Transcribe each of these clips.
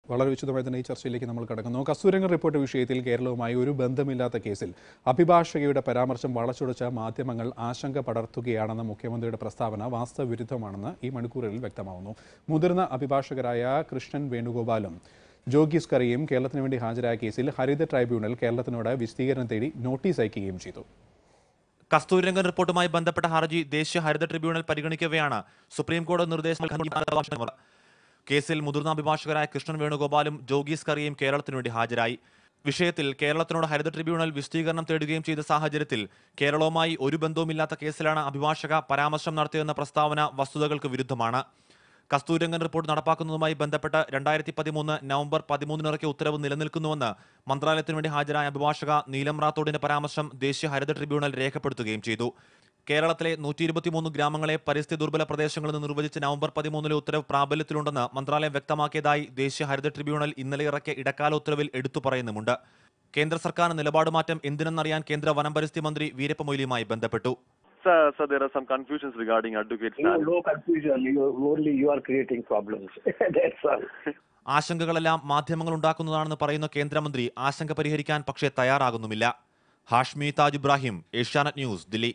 വളരെ വിശദമായി തന്നെ ഈ ചർച്ചയിലേക്ക് നമ്മൾ കടക്കുന്നു കസ്തൂരംഗൻ റിപ്പോർട്ട് വിഷയത്തിൽ കേരളവുമായി ഒരു ബന്ധമില്ലാത്ത കേസിൽ അഭിഭാഷകയുടെ പരാമർശം വളച്ചൊടിച്ച മാധ്യമങ്ങൾ ആശങ്ക പടർത്തുകയാണെന്ന മുഖ്യമന്ത്രിയുടെ പ്രസ്താവന വാസ്തവവിരുദ്ധമാണെന്ന് ഈ മണിക്കൂറിൽ വ്യക്തമാവുന്നു മുതിർന്ന അഭിഭാഷകരായ കൃഷ്ണൻ വേണുഗോപാലും ജോഗീസ് കറിയും കേരളത്തിന് വേണ്ടി ഹാജരായ കേസിൽ ഹരിത ട്രൈബ്യൂണൽ കേരളത്തിനോട് വിശദീകരണം തേടി നോട്ടീസ് അയക്കുകയും ചെയ്തു കസ്തൂരിരംഗൻ റിപ്പോർട്ടുമായി ബന്ധപ്പെട്ട ഹർജി ദേശീയ ഹരിത ട്രിബ്യൂണൽ പരിഗണിക്കവെയാണ് സുപ്രീം കോടതി നിർദ്ദേശം നൽകുന്നത്. കേസിൽ മുതിർന്ന അഭിഭാഷകരായ കൃഷ്ണൻ വേണുഗോപാലും ജോഗീസ് കറിയും കേരളത്തിനു വേണ്ടി ഹാജരായി വിഷയത്തിൽ കേരളത്തിനോട് ഹരിത ട്രിബ്യൂണൽ വിശദീകരണം തേടുകയും ചെയ്ത സാഹചര്യത്തിൽ കേരളവുമായി ഒരു ബന്ധവുമില്ലാത്ത കേസിലാണ് അഭിഭാഷക പരാമർശം നടത്തിയെന്ന പ്രസ്താവന വസ്തുതകൾക്ക് വിരുദ്ധമാണ് കസ്തൂരംഗൻ റിപ്പോർട്ട് നടപ്പാക്കുന്നതുമായി ബന്ധപ്പെട്ട് രണ്ടായിരത്തി പതിമൂന്ന് നവംബർ പതിമൂന്നിന് ഇറക്കിയ ഉത്തരവ് നിലനിൽക്കുന്നുവെന്ന് മന്ത്രാലയത്തിന് വേണ്ടി ഹാജരായ അഭിഭാഷക നീലം റാത്തോഡിന്റെ പരാമർശം ദേശീയ ഹരിത ട്രിബ്യൂണൽ രേഖപ്പെടുത്തുകയും ചെയ്തു കേരളത്തിലെ നൂറ്റി ഇരുപത്തിമൂന്ന് ഗ്രാമങ്ങളെ പരിസ്ഥിതി ദുർബല പ്രദേശങ്ങളിൽ നിന്ന് നിർവചിച്ച് നവംബർ പതിമൂന്നിലെ ഉത്തരവ് പ്രാബല്യത്തിലുണ്ടെന്ന് മന്ത്രാലയം വ്യക്തമാക്കിയതായി ദേശീയ ഹരിത ട്രിബ്യൂണൽ ഇന്നലെ ഇറക്കിയ ഇടക്കാല ഉത്തരവിൽ എടുത്തു പറയുന്നുമുണ്ട് കേന്ദ്ര സർക്കാർ നിലപാട് മാറ്റം എന്തിനെന്നറിയാൻ കേന്ദ്ര വനം പരിസ്ഥിതി മന്ത്രി വീരപ്പ മൊയ്ലിയുമായി ബന്ധപ്പെട്ടു Sir, sir, there are some confusions regarding advocate No, status. no confusion. You only you are creating problems. That's all. ആശങ്കകളെല്ലാം മാധ്യമങ്ങൾ ഉണ്ടാക്കുന്നതാണെന്ന് പറയുന്ന കേന്ദ്രമന്ത്രി ആശങ്ക പരിഹരിക്കാൻ പക്ഷേ തയ്യാറാകുന്നുമില്ല ഹാഷ്മി താജ് ഇബ്രാഹിം ഏഷ്യാനെറ്റ് ന്യൂസ് ദില്ലി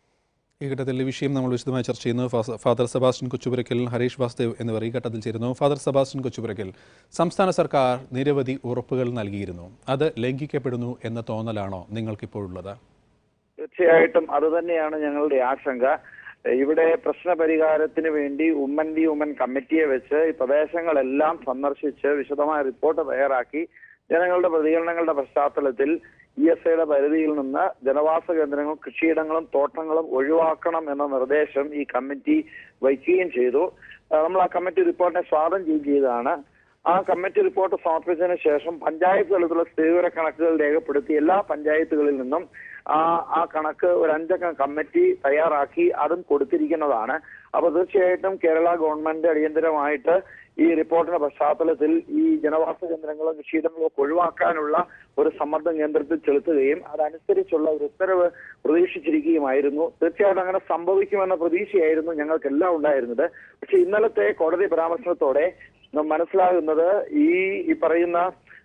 ഈ ഘട്ടത്തിൽ ഈ വിഷയം നമ്മൾ വിശദമായി ചർച്ച ചെയ്യുന്നു ഫാസ- ഫാദർ സെബാസ്റ്റ്യൻ കൊച്ചുപുരയ്ക്കൽ ഹരീഷ് വാസ്ദേവ് എന്നിവർ ഈ ഘട്ടത്തിൽ ചേരുന്നു ഫാദർ സെബാസ്റ്റ്യൻ കൊച്ചുപുരയ്ക്കൽ സംസ്ഥാന സർക്കാർ നിരവധി ഉറപ്പുകൾ നൽകിയിരുന്നു അത് ലംഘിക്കപ്പെടുന്നു എന്ന തോന്നലാണോ നിങ്ങൾക്കിപ്പോഴുള്ളത് തീർച്ചയായിട്ടും അത് തന്നെയാണ് ഞങ്ങളുടെ ആശങ്ക ഇവിടെ പ്രശ്ന പരിഹാരത്തിന് വേണ്ടി ഉമ്മൻ ഡി ഉമ്മൻ കമ്മിറ്റിയെ വെച്ച് ഈ പ്രദേശങ്ങളെല്ലാം സന്ദർശിച്ച് വിശദമായ റിപ്പോർട്ട് തയ്യാറാക്കി ജനങ്ങളുടെ പ്രതികരണങ്ങളുടെ പശ്ചാത്തലത്തിൽ ഇ എസ് ഐയുടെ പരിധിയിൽ നിന്ന് ജനവാസ കേന്ദ്രങ്ങളും കൃഷിയിടങ്ങളും തോട്ടങ്ങളും ഒഴിവാക്കണം എന്ന നിർദ്ദേശം ഈ കമ്മിറ്റി വയ്ക്കുകയും ചെയ്തു ആ, നമ്മൾ ആ കമ്മിറ്റി റിപ്പോർട്ടിനെ സ്വാഗതം ചെയ്യുകയും ചെയ്തതാണ് ആ കമ്മിറ്റി റിപ്പോർട്ട് സമർപ്പിച്ചതിന് ശേഷം പഞ്ചായത്ത് തലത്തിലുള്ള സ്ഥിതിവിവര കണക്കുകൾ രേഖപ്പെടുത്തി എല്ലാ പഞ്ചായത്തുകളിൽ നിന്നും ആ ആ കണക്ക് ഒരു അഞ്ചംഗ കമ്മിറ്റി തയ്യാറാക്കി അതും കൊടുത്തിരിക്കുന്നതാണ് അപ്പൊ തീർച്ചയായിട്ടും കേരള ഗവൺമെന്റ് അടിയന്തരമായിട്ട് ഈ റിപ്പോർട്ടിന്റെ പശ്ചാത്തലത്തിൽ ഈ ജനവാസ കേന്ദ്രങ്ങളും കൃഷിയിടങ്ങളും ഒക്കെ ഒഴിവാക്കാനുള്ള ഒരു സമ്മർദ്ദം കേന്ദ്രത്തിൽ ചെലുത്തുകയും അതനുസരിച്ചുള്ള ഒരു ഉത്തരവ് പ്രതീക്ഷിച്ചിരിക്കുകയുമായിരുന്നു തീർച്ചയായിട്ടും അങ്ങനെ സംഭവിക്കുമെന്ന പ്രതീക്ഷയായിരുന്നു ഞങ്ങൾക്കെല്ലാം ഉണ്ടായിരുന്നത് പക്ഷെ ഇന്നലത്തെ കോടതി പരാമർശത്തോടെ നാം മനസ്സിലാകുന്നത് ഈ ഈ പറയുന്ന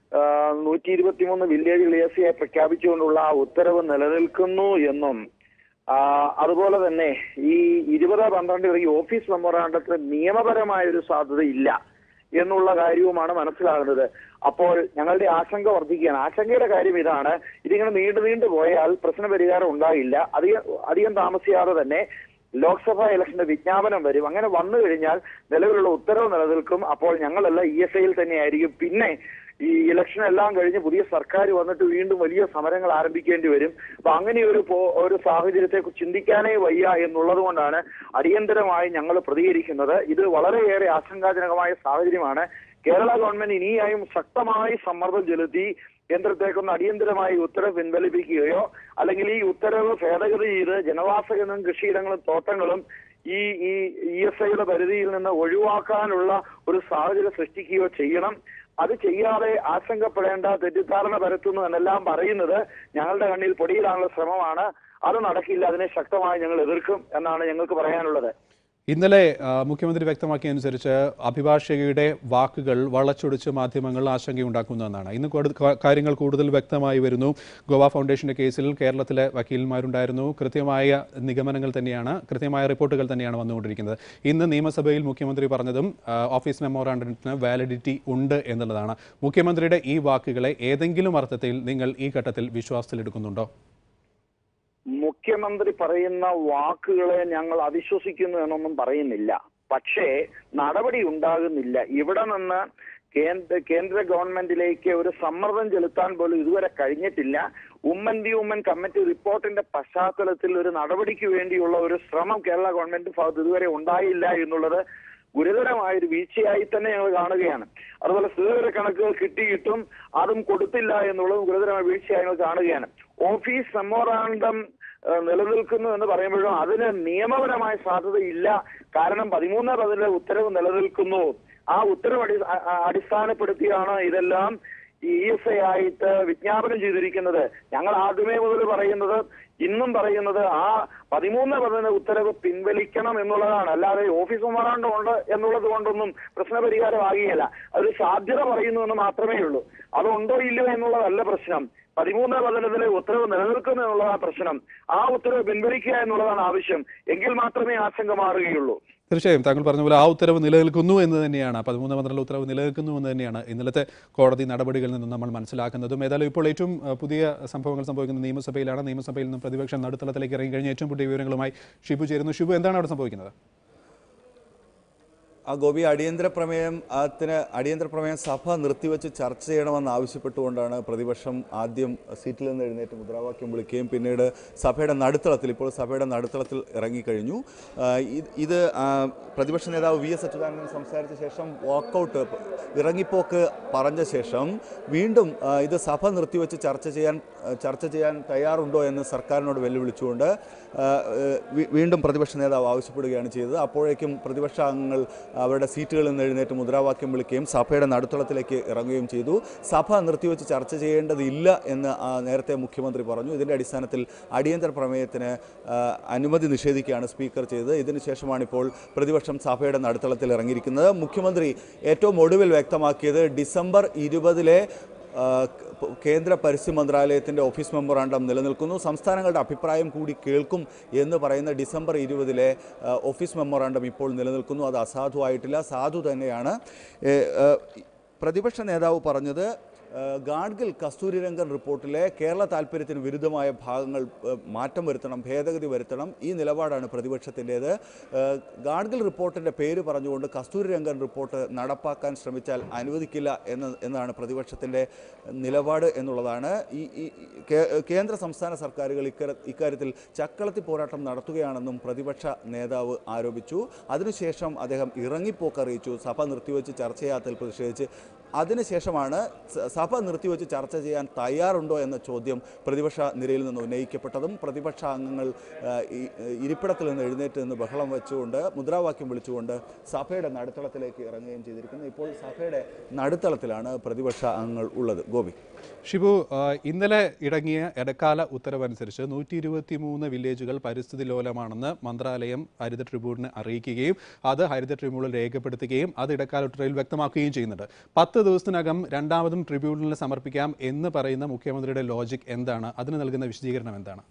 നൂറ്റി ഇരുപത്തിമൂന്ന് വില്ലേജുകൾ എ സിയായി പ്രഖ്യാപിച്ചുകൊണ്ടുള്ള ആ ഉത്തരവ് നിലനിൽക്കുന്നു എന്നും ആ, അതുപോലെ തന്നെ ഈ ഇരുപത് പന്ത്രണ്ട് ഈ ഓഫീസ് മെമ്മോറാണ്ടത്തിന് നിയമപരമായ ഒരു സാധ്യത ഇല്ല എന്നുള്ള കാര്യവുമാണ് മനസ്സിലാകുന്നത് അപ്പോൾ ഞങ്ങളുടെ ആശങ്ക വർദ്ധിക്കുകയാണ് ആശങ്കയുടെ കാര്യം ഇതാണ് ഇതിങ്ങനെ നീണ്ടു നീണ്ടു പോയാൽ പ്രശ്ന പരിഹാരം ഉണ്ടാകില്ല അധികം അധികം താമസിയാതെ തന്നെ ലോക്സഭാ ഇലക്ഷന്റെ വിജ്ഞാപനം വരും അങ്ങനെ വന്നു കഴിഞ്ഞാൽ നിലവിലുള്ള ഉത്തരവ് നിലനിൽക്കും അപ്പോൾ ഞങ്ങളെല്ലാം ഇ എസ് ഐയിൽ തന്നെയായിരിക്കും പിന്നെ ഈ ഇലക്ഷൻ എല്ലാം കഴിഞ്ഞ് പുതിയ സർക്കാർ വന്നിട്ട് വീണ്ടും വലിയ സമരങ്ങൾ ആരംഭിക്കേണ്ടി വരും അപ്പൊ അങ്ങനെ ഒരു പോ- ഒരു സാഹചര്യത്തെ ചിന്തിക്കാനേ വയ്യ എന്നുള്ളത് കൊണ്ടാണ് അടിയന്തരമായി ഞങ്ങൾ പ്രതികരിക്കുന്നത് ഇത് വളരെയേറെ ആശങ്കാജനകമായ സാഹചര്യമാണ് കേരള ഗവൺമെന്റ് ഇനിയായും ശക്തമായി സമ്മർദ്ദം ചെലുത്തി കേന്ദ്രത്തേക്കൊന്ന് അടിയന്തരമായി ഉത്തരവ് പിൻവലിപ്പിക്കുകയോ അല്ലെങ്കിൽ ഈ ഉത്തരവ് ഭേദഗതി ചെയ്ത് ജനവാസ കേന്ദ്രം കൃഷിയിടങ്ങളും തോട്ടങ്ങളും ഈ ഈ ഇ എസ് ഐയുടെ പരിധിയിൽ നിന്ന് ഒഴിവാക്കാനുള്ള ഒരു സാഹചര്യം സൃഷ്ടിക്കുകയോ ചെയ്യണം അത് ചെയ്യാതെ ആശങ്കപ്പെടേണ്ട തെറ്റിദ്ധാരണ പരത്തുന്നു എന്നെല്ലാം പറയുന്നത് ഞങ്ങളുടെ കണ്ണിൽ പൊടിയിടാനുള്ള ശ്രമമാണ് അത് നടക്കില്ല അതിനെ ശക്തമായി ഞങ്ങൾ എതിർക്കും എന്നാണ് ഞങ്ങൾക്ക് പറയാനുള്ളത് ഇന്നലെ ആ, മുഖ്യമന്ത്രി വ്യക്തമാക്കിയ അനുസരിച്ച് അഭിഭാഷകയുടെ വാക്കുകൾ വളച്ചൊടിച്ച് മാധ്യമങ്ങൾ ആശങ്കയുണ്ടാക്കുന്നതെന്നാണ് ഇന്ന് കൂടു- കാ- കാര്യങ്ങൾ കൂടുതൽ വ്യക്തമായി വരുന്നു ഗോവ ഫൗണ്ടേഷന്റെ കേസിൽ കേരളത്തിലെ വക്കീലന്മാരുണ്ടായിരുന്നു കൃത്യമായ നിഗമനങ്ങൾ തന്നെയാണ് കൃത്യമായ റിപ്പോർട്ടുകൾ തന്നെയാണ് വന്നുകൊണ്ടിരിക്കുന്നത് ഇന്ന് നിയമസഭയിൽ മുഖ്യമന്ത്രി പറഞ്ഞതും ആ, ഓഫീസ് മെമ്മോറാണ്ടത്തിന് വാലിഡിറ്റി ഉണ്ട് എന്നുള്ളതാണ് മുഖ്യമന്ത്രിയുടെ ഈ വാക്കുകളെ ഏതെങ്കിലും അർത്ഥത്തിൽ നിങ്ങൾ ഈ ഘട്ടത്തിൽ വിശ്വാസത്തിലെടുക്കുന്നുണ്ടോ മുഖ്യമന്ത്രി പറയുന്ന വാക്കുകളെ ഞങ്ങൾ അവിശ്വസിക്കുന്നു എന്നൊന്നും പറയുന്നില്ല പക്ഷേ നടപടി ഉണ്ടാകുന്നില്ല ഇവിടെ നിന്ന് കേന്ദ്ര കേന്ദ്ര ഗവൺമെന്റിലേക്ക് ഒരു സമ്മർദ്ദം ചെലുത്താൻ പോലും ഇതുവരെ കഴിഞ്ഞിട്ടില്ല ഉമ്മൻ ദി ഉമ്മൻ കമ്മിറ്റി റിപ്പോർട്ടിന്റെ പശ്ചാത്തലത്തിൽ ഒരു നടപടിക്ക് വേണ്ടിയുള്ള ഒരു ശ്രമം കേരള ഗവൺമെന്റ് ഭാഗത്ത് ഇതുവരെ ഉണ്ടായില്ല എന്നുള്ളത് ഗുരുതരമായ ഒരു വീഴ്ചയായി തന്നെ ഞങ്ങൾ കാണുകയാണ് അതുപോലെ സ്ഥിരവിവര കണക്കുകൾ കിട്ടിയിട്ടും അതും കൊടുത്തില്ല എന്നുള്ളതും ഗുരുതരമായ വീഴ്ചയായി ഞങ്ങൾ കാണുകയാണ് ഓഫീസ് മെമ്മോറാണ്ടം ഏഹ്, നിലനിൽക്കുന്നു എന്ന് പറയുമ്പോഴും അതിന് നിയമപരമായ സാധ്യത ഇല്ല കാരണം പതിമൂന്ന് പതിലെ ഉത്തരവ് നിലനിൽക്കുന്നു ആ ഉത്തരവ് അടി അ- അ- അടിസ്ഥാനപ്പെടുത്തിയാണ് ഇതെല്ലാം ഈ ഇ എസ് ഐ ആയിട്ട് വിജ്ഞാപനം ചെയ്തിരിക്കുന്നത് ഞങ്ങൾ ആദ്യമേ മുതൽ പറയുന്നത് ഇന്നും പറയുന്നത് ആ പതിമൂന്ന് പതിനൊന്ന് ഉത്തരവ് പിൻവലിക്കണം എന്നുള്ളതാണ് അല്ലാതെ ഓഫീസ് മെമ്മറാണ്ടം ഉണ്ട് എന്നുള്ളത് കൊണ്ടൊന്നും പ്രശ്നപരിഹാരമാകുകയില്ല അതൊരു സാധ്യത പറയുന്നു എന്ന് മാത്രമേ ഉള്ളൂ അതുണ്ടോ ഇല്ലയോ എന്നുള്ളതല്ല പ്രശ്നം പതിമൂന്ന് പതിനൊന്നിലെ ഉത്തരവ് നിലനിൽക്കുന്നു എന്നുള്ളതാണ് പ്രശ്നം ആ ഉത്തരവ് പിൻവലിക്കുക എന്നുള്ളതാണ് ആവശ്യം എങ്കിൽ മാത്രമേ ആശങ്ക മാറുകയുള്ളൂ തീർച്ചയായും താങ്കൾ പറഞ്ഞ പോലെ ആ ഉത്തരവ് നിലനിൽക്കുന്നു എന്ന് തന്നെയാണ് പതിമൂന്ന് പന്ത്രണ്ട് ഉത്തരവ് നിലനിൽക്കുന്നു എന്ന് തന്നെയാണ് ഇന്നലത്തെ കോടതി നടപടികളിൽ നിന്നും നമ്മൾ മനസ്സിലാക്കുന്നതും ഏതായാലും ഇപ്പോൾ ഏറ്റവും അഹ്, പുതിയ സംഭവങ്ങൾ സംഭവിക്കുന്നത് നിയമസഭയിലാണ് നിയമസഭയിൽ നിന്നും പ്രതിപക്ഷം നടുത്തളത്തിലേക്ക് ഇറങ്ങി കഴിഞ്ഞ ഏറ്റവും പുതിയ വിവരങ്ങളുമായി ഷിബു ചേരുന്നു ഷിബു എന്താണ് അവിടെ സംഭവിക്കുന്നത് ആ ഗോപി അടിയന്തര പ്രമേയം ത്തിന് അടിയന്തര പ്രമേയം സഭ നിർത്തിവെച്ച് ചർച്ച ചെയ്യണമെന്ന് ആവശ്യപ്പെട്ടുകൊണ്ടാണ് പ്രതിപക്ഷം ആദ്യം സീറ്റിൽ നിന്ന് എഴുന്നേറ്റ് മുദ്രാവാക്യം വിളിക്കുകയും പിന്നീട് സഭയുടെ നടുത്തളത്തിൽ ഇപ്പോൾ സഭയുടെ നടുത്തളത്തിൽ ഇറങ്ങിക്കഴിഞ്ഞു ആ, ഇത് ഇത് ആ, പ്രതിപക്ഷ നേതാവ് വി എസ് അച്യുതാനന്ദൻ സംസാരിച്ച ശേഷം വാക്കൗട്ട് ഇറങ്ങിപ്പോക്ക് പറഞ്ഞ ശേഷം വീണ്ടും ആ, ഇത് സഭ നിർത്തിവെച്ച് ചർച്ച ചെയ്യാൻ ആ, ചർച്ച ചെയ്യാൻ തയ്യാറുണ്ടോ എന്ന് സർക്കാരിനോട് വെല്ലുവിളിച്ചുകൊണ്ട് ആ, ഏഹ്, വീ- വീണ്ടും പ്രതിപക്ഷ നേതാവ് ആവശ്യപ്പെടുകയാണ് ചെയ്തത് അപ്പോഴേക്കും പ്രതിപക്ഷ അംഗങ്ങൾ അവരുടെ സീറ്റുകളിൽ നിന്ന് എഴുന്നേറ്റ് മുദ്രാവാക്യം വിളിക്കുകയും സഭയുടെ നടുത്തളത്തിലേക്ക് ഇറങ്ങുകയും ചെയ്തു സഭ നിർത്തിവെച്ച് ചർച്ച ചെയ്യേണ്ടതില്ല എന്ന് ആ, നേരത്തെ മുഖ്യമന്ത്രി പറഞ്ഞു ഇതിൻ്റെ അടിസ്ഥാനത്തിൽ അടിയന്തര പ്രമേയത്തിന് ആ, അനുമതി നിഷേധിക്കുകയാണ് സ്പീക്കർ ചെയ്തത് ഇതിനുശേഷമാണ് ഇപ്പോൾ പ്രതിപക്ഷം സഭയുടെ നടുത്തളത്തിൽ ഇറങ്ങിയിരിക്കുന്നത് മുഖ്യമന്ത്രി ഏറ്റവും ഒടുവിൽ വ്യക്തമാക്കിയത് ഡിസംബർ ഇരുപതിലെ ആ, ക- കേന്ദ്ര പരിസ്ഥിതി മന്ത്രാലയത്തിൻ്റെ ഓഫീസ് മെമ്മോറാണ്ടം നിലനിൽക്കുന്നു സംസ്ഥാനങ്ങളുടെ അഭിപ്രായം കൂടി കേൾക്കും എന്ന് പറയുന്ന ഡിസംബർ ഇരുപതിലെ ആ, ഓഫീസ് മെമ്മോറാണ്ടം ഇപ്പോൾ നിലനിൽക്കുന്നു അത് അസാധുവായിട്ടില്ല സാധു തന്നെയാണ് ഏ, ആ, പ്രതിപക്ഷ നേതാവ് പറഞ്ഞത് ആ, ഗാഡ്ഗിൽ കസ്തൂരിരംഗൻ റിപ്പോർട്ടിലെ കേരള താല്പര്യത്തിന് വിരുദ്ധമായ ഭാഗങ്ങൾ ആ, മാറ്റം വരുത്തണം ഭേദഗതി വരുത്തണം ഈ നിലപാടാണ് പ്രതിപക്ഷത്തിൻ്റേത് ആ, ഗാഡ്ഗിൽ റിപ്പോർട്ടിൻ്റെ പേര് പറഞ്ഞുകൊണ്ട് കസ്തൂരിരംഗൻ റിപ്പോർട്ട് നടപ്പാക്കാൻ ശ്രമിച്ചാൽ അനുവദിക്കില്ല എന്ന് എന്നാണ് പ്രതിപക്ഷത്തിൻ്റെ നിലപാട് എന്നുള്ളതാണ് ഈ ഈ ഈ കേ- കേന്ദ്ര സംസ്ഥാന സർക്കാരുകൾ ഇക്കര ഇക്കാര്യത്തിൽ ചക്കളത്തി പോരാട്ടം നടത്തുകയാണെന്നും പ്രതിപക്ഷ നേതാവ് ആരോപിച്ചു അതിനുശേഷം അദ്ദേഹം ഇറങ്ങിപ്പോക്ക് അറിയിച്ചു സഭ നിർത്തിവെച്ച് ചർച്ച ചെയ്യാത്തതിൽ പ്രതിഷേധിച്ച് അതിനുശേഷമാണ് സ- സഭ നിർത്തിവെച്ച് ചർച്ച ചെയ്യാൻ തയ്യാറുണ്ടോ എന്ന ചോദ്യം പ്രതിപക്ഷ നിരയിൽ നിന്ന് ഉന്നയിക്കപ്പെട്ടതും പ്രതിപക്ഷ അംഗങ്ങൾ ആ, ഈ- ഇരിപ്പിടത്തിൽ നിന്ന് എഴുന്നേറ്റ് നിന്ന് ബഹളം വെച്ചുകൊണ്ട് മുദ്രാവാക്യം വിളിച്ചുകൊണ്ട് സഭയുടെ നടുത്തളത്തിലേക്ക് ഇറങ്ങുകയും ചെയ്തിരിക്കുന്നു ഇപ്പോൾ സഭയുടെ നടുത്തളത്തിലാണ് പ്രതിപക്ഷ അംഗങ്ങൾ ഉള്ളത് ഗോപി ഷിബു ആ, ഇന്നലെ ഇടങ്ങിയ ഇടക്കാല ഉത്തരവനുസരിച്ച് നൂറ്റി ഇരുപത്തി മൂന്ന് വില്ലേജുകൾ പരിസ്ഥിതി ലോലമാണെന്ന് മന്ത്രാലയം ഹരിത ട്രിബ്യൂണലിനെ അറിയിക്കുകയും അത് ഹരിത ട്രിബ്യൂണൽ രേഖപ്പെടുത്തുകയും അത് ഇടക്കാല ഉത്തരവിൽ വ്യക്തമാക്കുകയും ചെയ്യുന്നുണ്ട് പത്ത് ദിവസത്തിനകം രണ്ടാമതും ട്രിബ്യൂണലിന് സമർപ്പിക്കാം എന്ന് പറയുന്ന മുഖ്യമന്ത്രിയുടെ ലോജിക് എന്താണ് അതിന് നൽകുന്ന വിശദീകരണം എന്താണ്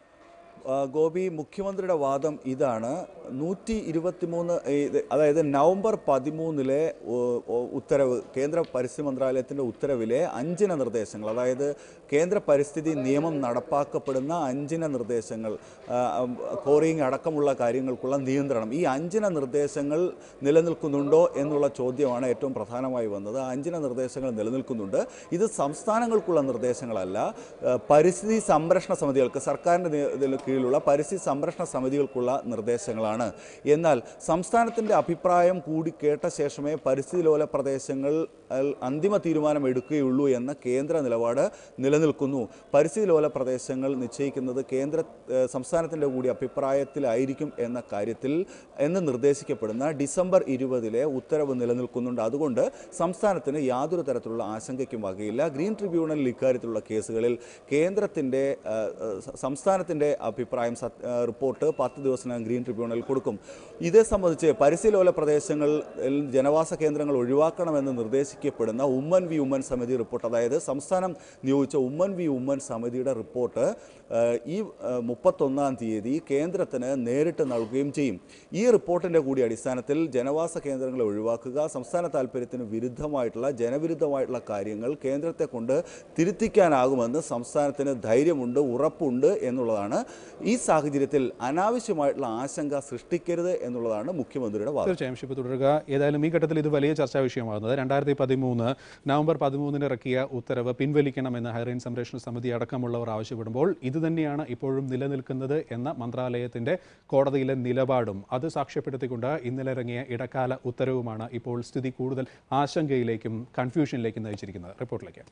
ആ, ഗോപി മുഖ്യമന്ത്രിയുടെ വാദം ഇതാണ് നൂറ്റി ഇരുപത്തിമൂന്ന് അതായത് നവംബർ പതിമൂന്നിലെ ഓ- ഓ- ഉത്തരവ് കേന്ദ്ര പരിസ്ഥിതി മന്ത്രാലയത്തിൻ്റെ ഉത്തരവിലെ അഞ്ചിന നിർദ്ദേശങ്ങൾ അതായത് കേന്ദ്ര പരിസ്ഥിതി നിയമം നടപ്പാക്കപ്പെടുന്ന അഞ്ചിന നിർദ്ദേശങ്ങൾ ആ, ഉം, കോറിയിങ് അടക്കമുള്ള കാര്യങ്ങൾക്കുള്ള നിയന്ത്രണം ഈ അഞ്ചിന നിർദ്ദേശങ്ങൾ നിലനിൽക്കുന്നുണ്ടോ എന്നുള്ള ചോദ്യമാണ് ഏറ്റവും പ്രധാനമായി വന്നത് ആ അഞ്ചിന നിർദ്ദേശങ്ങൾ നിലനിൽക്കുന്നുണ്ട് ഇത് സംസ്ഥാനങ്ങൾക്കുള്ള നിർദ്ദേശങ്ങളല്ല ആ, പരിസ്ഥിതി സംരക്ഷണ സമിതികൾക്ക് സർക്കാരിൻ്റെ നേ- ഇതിൽ കീഴിലുള്ള പരിസ്ഥിതി സംരക്ഷണ സമിതികൾക്കുള്ള നിർദ്ദേശങ്ങളാണ് എന്നാൽ സംസ്ഥാനത്തിൻ്റെ അഭിപ്രായം കൂടി കേട്ട ശേഷമേ പരിസ്ഥിതി ലോല പ്രദേശങ്ങൾ അൽ അന്തിമ തീരുമാനം എടുക്കുകയുള്ളൂ എന്ന കേന്ദ്ര നിലപാട് നിലനിൽക്കുന്നു പരിസ്ഥിതി ലോല പ്രദേശങ്ങൾ നിശ്ചയിക്കുന്നത് കേന്ദ്ര ഏഹ്, സംസ്ഥാനത്തിൻ്റെ കൂടി അഭിപ്രായത്തിലായിരിക്കും എന്ന കാര്യത്തിൽ എന്ന് നിർദ്ദേശിക്കപ്പെടുന്ന ഡിസംബർ ഇരുപതിലെ ഉത്തരവ് നിലനിൽക്കുന്നുണ്ട് അതുകൊണ്ട് സംസ്ഥാനത്തിന് യാതൊരു തരത്തിലുള്ള ആശങ്കയ്ക്കും വകയില്ല ഗ്രീൻ ട്രിബ്യൂണലിൽ ഇക്കാര്യത്തിലുള്ള കേസുകളിൽ കേന്ദ്രത്തിൻ്റെ ഏഹ്, ഏഹ്, സംസ്ഥാനത്തിൻ്റെ അഭിപ്രായം സത്- ഏഹ്, റിപ്പോർട്ട് പത്ത് ദിവസത്തിനകം ഗ്രീൻ ട്രിബ്യൂണലിൽ കൊടുക്കും ഇതേ സംബന്ധിച്ച് പരിസ്ഥിതിലോല പ്രദേശങ്ങളിൽ ജനവാസ കേന്ദ്രങ്ങൾ ഒഴിവാക്കണമെന്ന് നിർദ്ദേശിക്കപ്പെടുന്ന ഉമ്മൻ വി ഉമ്മൻ സമിതി റിപ്പോർട്ട് അതായത് സംസ്ഥാനം നിയോഗിച്ച ഉമ്മൻ വി ഉമ്മൻ സമിതിയുടെ റിപ്പോർട്ട് ഏഹ്, ഈ ഏഹ്, മുപ്പത്തൊന്നാം തീയതി കേന്ദ്രത്തിന് നേരിട്ട് നൽകുകയും ചെയ്യും ഈ റിപ്പോർട്ടിൻ്റെ കൂടി അടിസ്ഥാനത്തിൽ ജനവാസ കേന്ദ്രങ്ങളെ ഒഴിവാക്കുക സംസ്ഥാന താല്പര്യത്തിന് വിരുദ്ധമായിട്ടുള്ള ജനവിരുദ്ധമായിട്ടുള്ള കാര്യങ്ങൾ കേന്ദ്രത്തെ കൊണ്ട് തിരുത്തിക്കാനാകുമെന്ന് സംസ്ഥാനത്തിന് ധൈര്യമുണ്ട് ഉറപ്പുണ്ട് എന്നുള്ളതാണ് ഈ സാഹചര്യത്തിൽ അനാവശ്യമായിട്ടുള്ള ആശങ്ക സൃഷ്ടിക്കരുത് എന്നുള്ളതാണ് മുഖ്യമന്ത്രിയുടെ വാദം തീർച്ചയായും ഷിപ്പ് തുടരുക ഏതായാലും ഈ ഘട്ടത്തിൽ ഇത് വലിയ ചർച്ചാ വിഷയമാകുന്നത് രണ്ടായിരത്തി പതിമൂന്ന് നവംബർ പതിമൂന്നിന് ഇറക്കിയ ഉത്തരവ് പിൻവലിക്കണമെന്ന് ഹൈറേൻ സംരക്ഷണ സമിതി അടക്കമുള്ളവർ ആവശ്യപ്പെടുമ്പോൾ ഇത് തന്നെയാണ് ഇപ്പോഴും നിലനിൽക്കുന്നത് എന്ന മന്ത്രാലയത്തിന്റെ കോടതിയിലെ നിലപാടും അത് സാക്ഷ്യപ്പെടുത്തിക്കൊണ്ട് ഇന്നലെ ഇറങ്ങിയ ഇടക്കാല ഉത്തരവുമാണ് ഇപ്പോൾ സ്ഥിതി കൂടുതൽ ആശങ്കയിലേക്കും കൺഫ്യൂഷനിലേക്കും നയിച്ചിരിക്കുന്നത് റിപ്പോർട്ടിലേക്ക്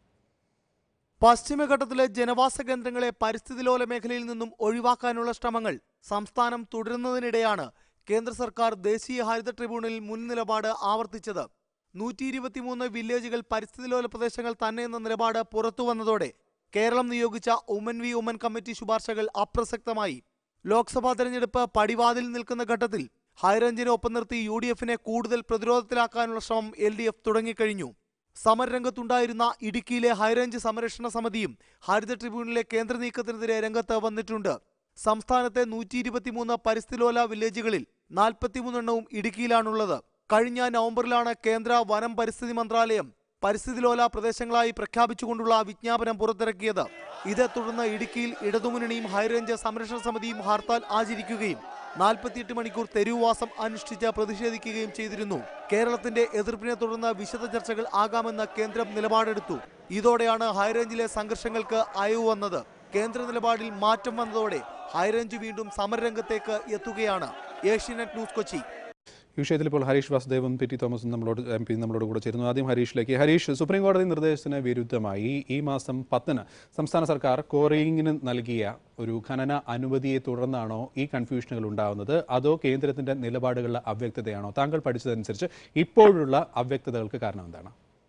പശ്ചിമഘട്ടത്തിലെ ജനവാസ കേന്ദ്രങ്ങളെ പരിസ്ഥിതിലോല മേഖലയിൽ നിന്നും ഒഴിവാക്കാനുള്ള ശ്രമങ്ങൾ സംസ്ഥാനം തുടരുന്നതിനിടെയാണ് കേന്ദ്ര സർക്കാർ ദേശീയ ഹരിത ട്രിബ്യൂണലിൽ മുൻ നിലപാട് ആവർത്തിച്ചത് നൂറ്റി ഇരുപത്തിമൂന്ന് വില്ലേജുകൾ പരിസ്ഥിതിലോല പ്രദേശങ്ങൾ തന്നെ എന്ന നിലപാട് പുറത്തു വന്നതോടെ കേരളം നിയോഗിച്ച ഉമൻ വി ഉമൻ കമ്മിറ്റി ശുപാർശകൾ അപ്രസക്തമായി ലോക്സഭാ തെരഞ്ഞെടുപ്പ് പടിവാതിൽ നിൽക്കുന്ന ഘട്ടത്തിൽ ഹൈറേഞ്ചിനെ ഒപ്പം നിർത്തി യു ഡി എഫിനെ കൂടുതൽ പ്രതിരോധത്തിലാക്കാനുള്ള ശ്രമം എൽ ഡി എഫ് തുടങ്ങിക്കഴിഞ്ഞു സമരരംഗത്തുണ്ടായിരുന്ന ഇടുക്കിയിലെ ഹൈറേഞ്ച് സംരക്ഷണ സമിതിയും ഹരിത ട്രിബ്യൂണലിലെ കേന്ദ്ര നീക്കത്തിനെതിരെ രംഗത്ത് വന്നിട്ടുണ്ട് സംസ്ഥാനത്തെ നൂറ്റി ഇരുപത്തിമൂന്ന് പരിസ്ഥിതിലോല വില്ലേജുകളിൽ നാൽപ്പത്തിമൂന്നെണ്ണവും ഇടുക്കിയിലാണുള്ളത് കഴിഞ്ഞ നവംബറിലാണ് കേന്ദ്ര വനം പരിസ്ഥിതി മന്ത്രാലയം പരിസ്ഥിതിലോല പ്രദേശങ്ങളായി പ്രഖ്യാപിച്ചുകൊണ്ടുള്ള വിജ്ഞാപനം പുറത്തിറക്കിയത് ഇതേ തുടർന്ന് ഇടുക്കിയിൽ ഇടതുമുന്നണിയും ഹൈറേഞ്ച് സംരക്ഷണ സമിതിയും ഹർത്താൽ ആചരിക്കുകയും നാൽപ്പത്തിയെട്ട് മണിക്കൂർ തെരുവുവാസം അനുഷ്ഠിച്ച് പ്രതിഷേധിക്കുകയും ചെയ്തിരുന്നു കേരളത്തിന്റെ എതിർപ്പിനെ തുടർന്ന് വിശദ ചർച്ചകൾ ആകാമെന്ന് കേന്ദ്രം നിലപാടെടുത്തു ഇതോടെയാണ് ഹൈറേഞ്ചിലെ സംഘർഷങ്ങൾക്ക് അയവ് വന്നത് കേന്ദ്ര നിലപാടിൽ മാറ്റം വന്നതോടെ ഹൈറേഞ്ച് വീണ്ടും സമരരംഗത്തേക്ക് എത്തുകയാണ് ഏഷ്യനെറ്റ് ന്യൂസ് കൊച്ചി ഈ വിഷയത്തിൽ ഇപ്പോൾ ഹരീഷ് വാസുദേവും പി ടി തോമസും നമ്മളോട് എം പി നമ്മളോട് കൂടെ ചേരുന്നു ആദ്യം ഹരീഷിലേക്ക് ഹരീഷ് സുപ്രീം കോടതി നിർദ്ദേശത്തിന് വിരുദ്ധമായി ഈ മാസം പത്തിന് സംസ്ഥാന സർക്കാർ കോറിയിങ്ങിന് നൽകിയ ഒരു ഖനന അനുമതിയെ തുടർന്നാണോ ഈ കൺഫ്യൂഷനുകൾ ഉണ്ടാകുന്നത് അതോ കേന്ദ്രത്തിന്റെ നിലപാടുകളിലെ അവ്യക്തതയാണോ താങ്കൾ പഠിച്ചതനുസരിച്ച് ഇപ്പോഴുള്ള അവ്യക്തതകൾക്ക് കാരണം എന്താണ്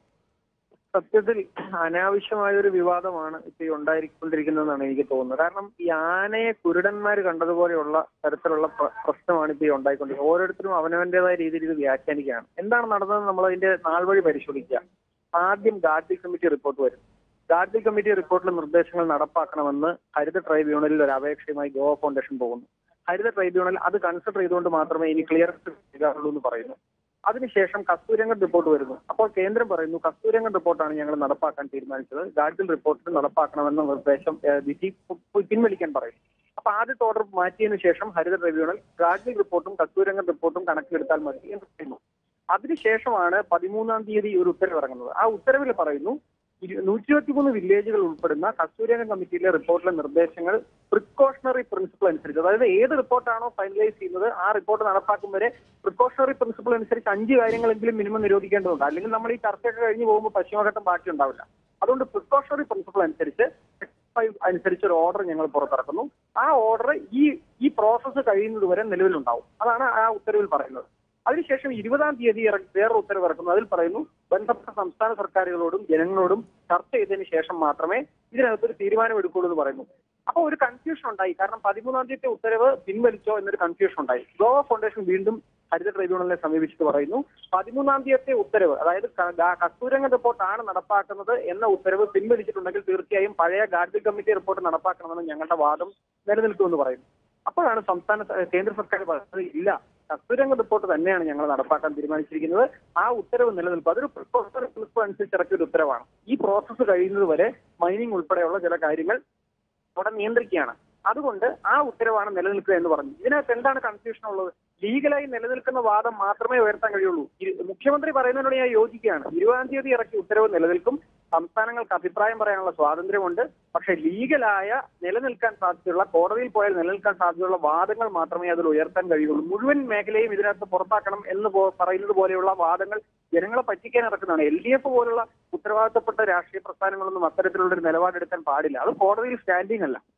സത്യത്തിൽ അനാവശ്യമായ ഒരു വിവാദമാണ് ഇപ്പൊ ഈ ഉണ്ടായിക്കൊണ്ടിരിക്കുന്നതെന്നാണ് എനിക്ക് തോന്നുന്നത് കാരണം ഈ ആനയെ കുരുടന്മാർ കണ്ടതുപോലെയുള്ള തരത്തിലുള്ള പ്ര- പ്രശ്നമാണ് ഇപ്പൊ ഈ ഉണ്ടായിക്കൊണ്ടിരിക്കുന്നത് ഓരോരുത്തരും അവനവന്റേതായ രീതിയിൽ ഇത് വ്യാഖ്യാനിക്കുകയാണ് എന്താണ് നടന്നതെന്ന് നമ്മൾ അതിന്റെ നാൾ വഴി പരിശോധിക്കുക ആദ്യം ഗാഡ്ഗിൽ കമ്മിറ്റി റിപ്പോർട്ട് വരും ഗാഡ്ഗിൽ കമ്മിറ്റി റിപ്പോർട്ടിലെ നിർദ്ദേശങ്ങൾ നടപ്പാക്കണമെന്ന് ഹരിത ട്രൈബ്യൂണലിൽ ഒരു അപേക്ഷയുമായി ഗോവ ഫൗണ്ടേഷൻ പോകുന്നു ഹരിത ട്രൈബ്യൂണൽ അത് കൺസിഡർ ചെയ്തുകൊണ്ട് മാത്രമേ ഇനി ക്ലിയറൻസ് നൽകാറുള്ളൂ എന്ന് പറയുന്നു അതിനുശേഷം കസ്തൂരംഗൻ റിപ്പോർട്ട് വരുന്നു അപ്പോൾ കേന്ദ്രം പറയുന്നു കസ്തൂരംഗൻ റിപ്പോർട്ടാണ് ഞങ്ങൾ നടപ്പാക്കാൻ തീരുമാനിച്ചത് ഗാഡ്ഗിൽ റിപ്പോർട്ട് നടപ്പാക്കണമെന്ന നിർദ്ദേശം ഏഹ്, വിധി പു- പിൻവലിക്കാൻ പറയും അപ്പൊ ആദ്യത്തെ ഓർഡർ മാറ്റിയതിനു ശേഷം ഹരിത ട്രൈബ്യൂണൽ ഗാഡ്ഗിൽ റിപ്പോർട്ടും കസ്തൂരംഗൻ റിപ്പോർട്ടും കണക്കിലെടുത്താൽ മതി എന്ന് പറയുന്നു അതിനുശേഷമാണ് പതിമൂന്നാം തീയതി ഒരു ഉത്തരവ് ഇറങ്ങുന്നത് ആ ഉത്തരവിൽ പറയുന്നു നൂറ്റി ഇരുപത്തിമൂന്ന് വില്ലേജുകൾ ഉൾപ്പെടുന്ന കസ്തൂരംഗൻ കമ്മിറ്റിയിലെ റിപ്പോർട്ടിലെ നിർദ്ദേശങ്ങൾ പ്രിക്കോഷണറി പ്രിൻസിപ്പിൾ അനുസരിച്ച് അതായത് ഏത് റിപ്പോർട്ടാണോ ഫൈനലൈസ് ചെയ്യുന്നത് ആ റിപ്പോർട്ട് നടപ്പാക്കും വരെ പ്രിക്കോഷണറി പ്രിൻസിപ്പിൾ അനുസരിച്ച് അഞ്ച് കാര്യങ്ങളെങ്കിലും മിനിമം നിരോധിക്കേണ്ടതുണ്ട് അല്ലെങ്കിൽ നമ്മൾ ഈ ചർച്ചയൊക്കെ കഴിഞ്ഞ് പോകുമ്പോൾ പശ്ചിമഘട്ടം ബാക്കി ഉണ്ടാവില്ല അതുകൊണ്ട് പ്രിക്കോഷണറി പ്രിൻസിപ്പിൾ അനുസരിച്ച് ഫൈവ് അനുസരിച്ച് ഒരു ഓർഡർ ഞങ്ങൾ പുറത്തിറക്കുന്നു ആ ഓർഡർ ഈ ഈ പ്രോസസ്സ് കഴിയുന്നത് വരെ നിലവിലുണ്ടാവും അതാണ് ആ ഉത്തരവിൽ പറയുന്നത് അതിനുശേഷം ഇരുപതാം തീയതി ഇറ- വേറൊരു ഉത്തരവ് ഇറക്കുന്നു അതിൽ പറയുന്നു ബന്ധപ്പെട്ട സംസ്ഥാന സർക്കാരുകളോടും ജനങ്ങളോടും ചർച്ച ചെയ്തതിന് ശേഷം മാത്രമേ ഇതിനകത്തൊരു തീരുമാനം എടുക്കുള്ളൂ എന്ന് പറയുന്നു അപ്പൊ ഒരു കൺഫ്യൂഷൻ ഉണ്ടായി കാരണം പതിമൂന്നാം തീയതി ഉത്തരവ് പിൻവലിച്ചോ എന്നൊരു കൺഫ്യൂഷൻ ഉണ്ടായി ഗോവ ഫൗണ്ടേഷൻ വീണ്ടും ഹരിത ട്രൈബ്യൂണലിനെ സമീപിച്ചിട്ട് പറയുന്നു പതിമൂന്നാം തീയതിയത്തെ ഉത്തരവ് അതായത് ക- ഗാ- കസ്തൂരംഗ റിപ്പോർട്ടാണ് നടപ്പാക്കുന്നത് എന്ന ഉത്തരവ് പിൻവലിച്ചിട്ടുണ്ടെങ്കിൽ തീർച്ചയായും പഴയ ഗാഡ്ഗിൽ കമ്മിറ്റി റിപ്പോർട്ട് നടപ്പാക്കണമെന്ന് ഞങ്ങളുടെ വാദം നിലനിൽക്കുമെന്ന് പറയുന്നു അപ്പോഴാണ് സംസ്ഥാന സ- കേന്ദ്ര സർക്കാർ പറയുന്നത് ഇല്ല കസ്തൂരംഗ റിപ്പോർട്ട് തന്നെയാണ് ഞങ്ങൾ നടപ്പാക്കാൻ തീരുമാനിച്ചിരിക്കുന്നത് ആ ഉത്തരവ് നിലനിൽക്കും അതൊരു പ്രിപ്പോസറി പ്രിൻസിപ്പൾ അനുസരിച്ച് ഇറക്കിയ ഒരു ഉത്തരവാണ് ഈ പ്രോസസ്സ് കഴിയുന്നത് വരെ മൈനിങ് ഉൾപ്പെടെയുള്ള ചില കാര്യങ്ങൾ അവിടെ നിയന്ത്രിക്കുകയാണ് അതുകൊണ്ട് ആ ഉത്തരവാണ് നിലനിൽക്കുക എന്ന് പറഞ്ഞു ഇതിനകത്ത് എന്താണ് കൺഫ്യൂഷൻ ഉള്ളത് ലീഗലായി നിലനിൽക്കുന്ന വാദം മാത്രമേ ഉയർത്താൻ കഴിയുള്ളൂ ഇരു- മുഖ്യമന്ത്രി പറയുന്നതിനോട് ഞാൻ യോജിക്കുകയാണ് ഇരുപതാം തീയതി ഇറക്കിയ ഉത്തരവ് നിലനിൽക്കും സംസ്ഥാനങ്ങൾക്ക് അഭിപ്രായം പറയാനുള്ള സ്വാതന്ത്ര്യമുണ്ട് പക്ഷെ ലീഗലായ നിലനിൽക്കാൻ സാധ്യതയുള്ള കോടതിയിൽ പോയാൽ നിലനിൽക്കാൻ സാധ്യതയുള്ള വാദങ്ങൾ മാത്രമേ അതിൽ ഉയർത്താൻ കഴിയുള്ളൂ മുഴുവൻ മേഖലയും ഇതിനകത്ത് പുറത്താക്കണം എന്ന് പോ- പറയുന്നത് പോലെയുള്ള വാദങ്ങൾ ജനങ്ങളെ പറ്റിക്കാൻ ഇറക്കുന്നതാണ് എൽ ഡി എഫ് പോലുള്ള ഉത്തരവാദിത്തപ്പെട്ട രാഷ്ട്രീയ പ്രസ്ഥാനങ്ങളൊന്നും അത്തരത്തിലുള്ള ഒരു നിലപാടെടുക്കാൻ പാടില്ല അത് കോടതിയിൽ സ്റ്റാൻഡിംഗ് അല്ല